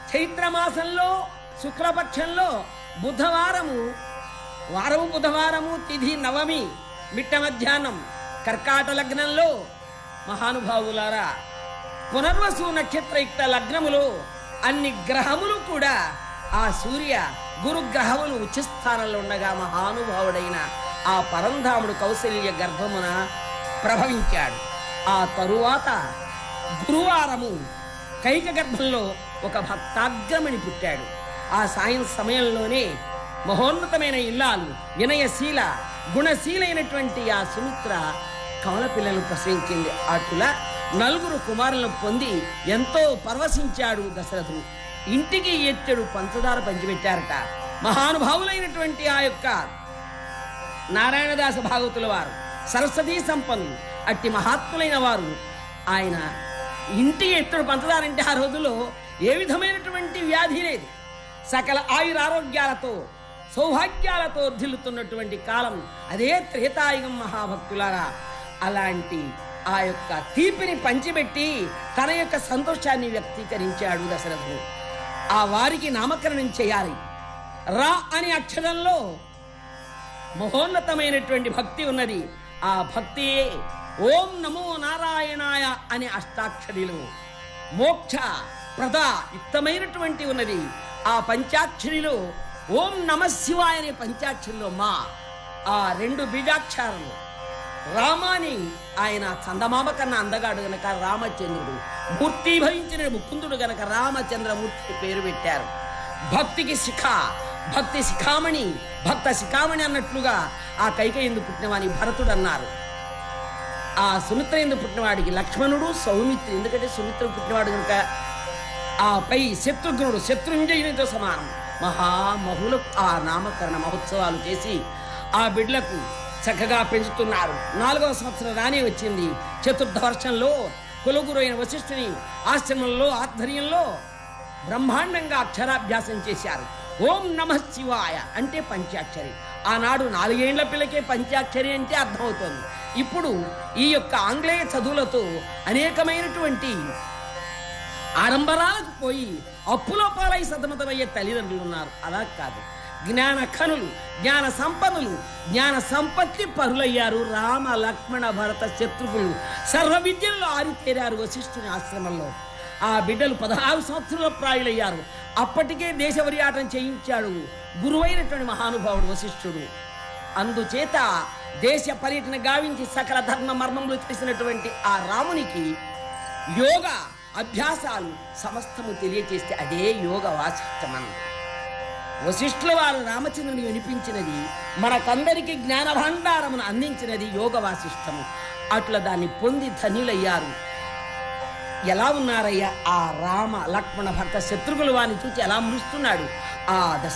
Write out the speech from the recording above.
చైత్రమాసంలో శుక్లపక్షంలో బుధవారము వారము బుధవారము తిథి నవమి మిట్ట మధ్యాహ్నం కర్కాట లగ్నంలో మహానుభావులారా పునర్వసు నక్షత్రయుక్త లగ్నములో అన్ని గ్రహములు కూడా ఆ సూర్య గురు గ్రహములు ఉచ్చస్థానంలో ఉండగా మహానుభావుడైన ఆ పరంధాముడు కౌశల్య గర్భమున ప్రభవించాడు ఆ తరువాత గురువారము కైక గర్భంలో ఒక భక్తాగ్రమణి పుట్టాడు ఆ సాయం సమయంలోనే మహోన్నతమైన ఇల్లాలు వినయశీల గుణశీలైనటువంటి ఆ సుమిత్ర కమల పిల్లలను ప్రసవించింది అటులా నలుగురు కుమారులను పొంది ఎంతో పరవశించాడు దశరథుడు ఇంటికి ఎత్తెడు పంచదార పంచిపెట్టారట మహానుభావులైనటువంటి ఆ యొక్క నారాయణదాస భాగవతుల వారు సరస్వతీ సంపన్నులు అట్టి మహాత్ములైన వారు ఆయన ఇంటి ఎత్తుడు పంచదారంటే ఆ రోజుల్లో ఏ విధమైనటువంటి వ్యాధి లేదు సకల ఆయురారోగ్యాలతో సౌభాగ్యాలతో వర్ధిల్లుతున్నటువంటి కాలం అదే త్రేతాయుగం మహాభక్తులారా అలాంటి ఆ యొక్క తీపిని పంచిపెట్టి తన యొక్క సంతోషాన్ని వ్యక్తీకరించాడు దశరథుడు ఆ వారికి నామకరణం చేయాలి రా అనే అక్షరంలో మహోన్నతమైనటువంటి భక్తి ఉన్నది ఆ భక్తి ఓం నమో నారాయణాయ అనే అష్టాక్షరిలో మోక్ష ప్రద యుక్తమైనటువంటి ఉన్నది ఆ పంచాక్షరిలో ఓం నమ శివాయ అనే పంచాక్షరిలో మా ఆ రెండు బీజాక్షరాలు రామాని ఆయన చందమామ కన్నా అందగాడు గనక రామచంద్రుడు మూర్తి భవించిన ముకుందుడు గనక రామచంద్రమూర్తి పేరు పెట్టారు భక్తికి శిఖ భక్తి శిఖామణి భక్త శిఖామణి అన్నట్లుగా ఆ కైక ఎందు పుట్టినవాని భరతుడు అన్నారు ఆ సుమిత్ర ఎందు పుట్టినవాడికి లక్ష్మణుడు సౌమిత్రి ఎందుకంటే సుమిత్ర పుట్టినవాడు కనుక ఆ పై శత్రుఘ్నుడు శత్రుంజయునితో సమానం మహామహులు ఆ నామకరణ మహోత్సవాలు చేసి ఆ బిడ్లకు చక్కగా పెంచుతున్నారు నాలుగవ సంవత్సరం రానే వచ్చింది చతుర్థ వర్షంలో కులగురు అయిన వశిష్ఠుని ఆశ్రమంలో ఆధ్వర్యంలో బ్రహ్మాండంగా అక్షరాభ్యాసం చేశారు ఓం నమ శివాయ అంటే పంచాక్షరి ఆనాడు నాలుగేండ్ల పిల్లకే పంచాక్షరి అంటే అర్థమవుతోంది ఇప్పుడు ఈ యొక్క ఆంగ్లేయ చదువులతో అనేకమైనటువంటి ఆడంబరాలకు పోయి అప్పుల పాలై సతమతమయ్యే తల్లిదండ్రులు ఉన్నారు అలా కాదు జ్ఞాన ఖనులు జ్ఞాన సంపన్నులు జ్ఞాన సంపత్తి పరులయ్యారు రామ లక్ష్మణ భరత శత్రుఘ్నులు సర్వ విద్యల్లో ఆరితేరారు వశిష్ఠుని ఆశ్రమంలో ఆ బిడ్డలు పదహారు సంవత్సరాల ప్రాయులయ్యారు అప్పటికే దేశ పర్యాటన చేయించాడు గురువైనటువంటి మహానుభావుడు వశిష్ఠుడు అందుచేత దేశ పర్యటన గావించి సకల ధర్మ మర్మములు తెలిసినటువంటి ఆ రామునికి యోగ అభ్యాసాలు సమస్తము తెలియచేస్తే అదే యోగ వాసిష్టమన్నది వశిష్ఠుల వారు రామచంద్రుని వినిపించినది మనకందరికి జ్ఞాన భాండారమును అందించినది యోగ వాసిష్టము అట్లా దాన్ని పొంది ధన్యులయ్యారు ఎలా ఉన్నారయ్యా ఆ రామ లక్ష్మణ భర్త శత్రుఘ్నుల వారిని చూసి ఎలా మురుస్తున్నాడు ఆ దశ